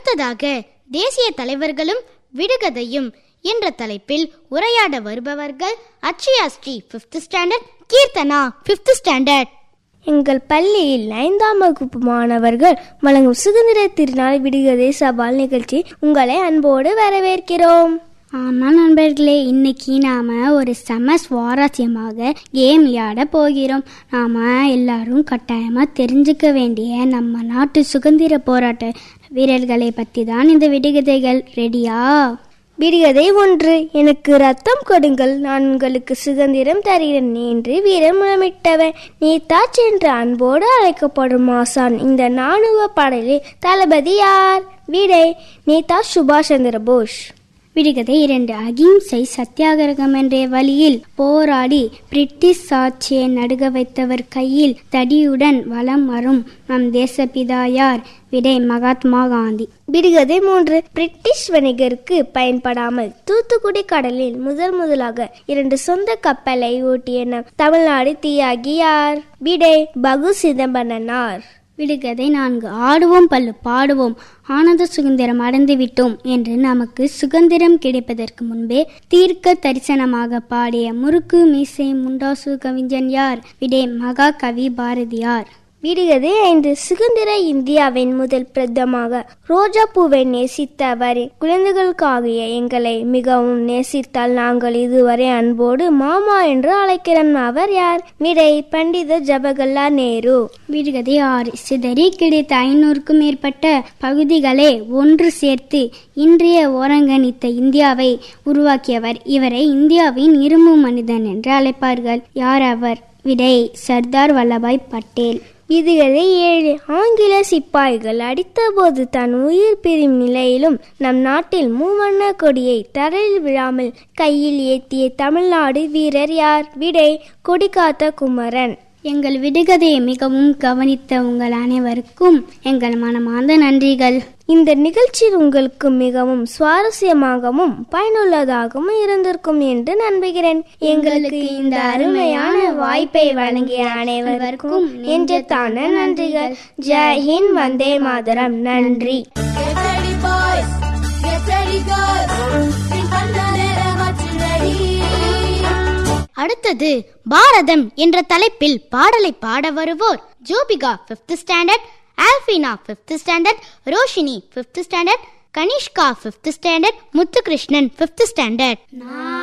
அடுத்ததாக தேசிய தலைவர்களும் விடுகதையும் என்ற தலைப்பில் உரையாட வருபவர்கள் Akshaya Sri fifth standard Keerthana fifth standard எங்கள் பள்ளியில் ஐந்தாம் வகுப்பு மாணவர்கள் வழங்கும் சுதந்திர திருநாள் விடுகதை சவால் நிகழ்ச்சி உங்களை அன்போடு வரவேற்கிறோம் ஆமாம் நண்பர்களே இன்னைக்கு நாம் ஒரு செம சுவாரஸ்யமாக கேம் விளையாட போகிறோம் நாம் எல்லாரும் கட்டாயமாக தெரிஞ்சுக்க வேண்டிய நம்ம நாட்டு சுதந்திர போராட்ட வீரர்களை பற்றி தான் இந்த விடுகதைகள் ரெடியா விடுகதை ஒன்று எனக்கு ரத்தம் கொடுங்கள் நான் உங்களுக்கு சுதந்திரம் தருகிறேன் என்று வீரர் முழமிட்டவன் நீதாச் என்ற அன்போடு அழைக்கப்படும் ஆசான் இந்த நாணுவ பாடலில் தளபதி யார் விடை நேதா சுபாஷ் சந்திர போஸ் விடுகதை இரண்டு அகிம்சை சத்தியாகிரகம் என்ற வழியில் போராடி பிரிட்டிஷ் ஆட்சியை நடுக வைத்தவர் கையில் தடியுடன் வலம் வரும் நம் தேசப்பிதா யார் விடை மகாத்மா காந்தி விடுகதை மூன்று பிரிட்டிஷ் வணிகருக்கு பயன்படாமல் தூத்துக்குடி கடலில் முதல் முதலாக இரண்டு சொந்த கப்பலை ஓட்டிய நம் தமிழ்நாடு தியாகி யார் விடை பகு சிதம்பரனார் விடுகதை நான்கு ஆடுவோம் பல்லு பாடுவோம் ஆனந்த சுதந்திரம் அடைந்து விட்டோம் என்று நமக்கு சுதந்திரம் கிடைப்பதற்கு முன்பே தீர்க்க தரிசனமாக பாடிய முறுக்கு மீசை முண்டாசு கவிஞன் யார் விடை மகா கவி பாரதியார் விடுகதை ஐந்து சுதந்திர இந்தியாவின் முதல் பிரதமாக ரோஜா பூவை நேசித்த அவரின் குழந்தைகளுக்காகிய எங்களை மிகவும் நேசித்தால் நாங்கள் இதுவரை அன்போடு மாமா என்று அழைக்கிறோம் அவர் யார் விடை பண்டித ஜவஹர்லால் நேரு விடுகதை ஆறு சிதறி கிடைத்த ஐநூறுக்கும் மேற்பட்ட பகுதிகளை ஒன்று சேர்த்து இன்றைய ஓரங்கணித்த இந்தியாவை உருவாக்கியவர் இவரை இந்தியாவின் இரும்பு மனிதன் என்று அழைப்பார்கள் யார் அவர் விடை சர்தார் வல்லபாய் பட்டேல் விதிகளை ஏழு ஆங்கில சிப்பாய்கள் அடித்தபோது தன் உயிர் பிரியும் நிலையிலும் நம் நாட்டில் மூவண்ண கொடியை தரையில் விழாமல் கையில் ஏத்திய தமிழ்நாடு வீரர் யார் விடை கொடிகாத்த குமரன் எங்கள் விடுகதையை மிகவும் கவனித்த உங்கள் அனைவருக்கும் எங்கள் மனமார்ந்த நன்றிகள் இந்த நிகழ்ச்சி உங்களுக்கு மிகவும் சுவாரஸ்யமாகவும் பயனுள்ளதாகவும் இருந்திருக்கும் என்று நம்புகிறேன் எங்களுக்கு இந்த அருமையான வாய்ப்பை வழங்கிய அனைவருக்கும் நெஞ்சத்தான நன்றிகள் ஜெய் ஹிந்த் வந்தே மாதரம் நன்றி Get ready, boys. Get ready, girls. Sing Pandarera Machiradi. அடுத்தது பாரதம் என்ற தலைப்பில் பாடலை பாட வருவோர் Jobika fifth standard Alphina fifth standard Roshini fifth standard Kanishka fifth standard Muthukrishnan fifth standard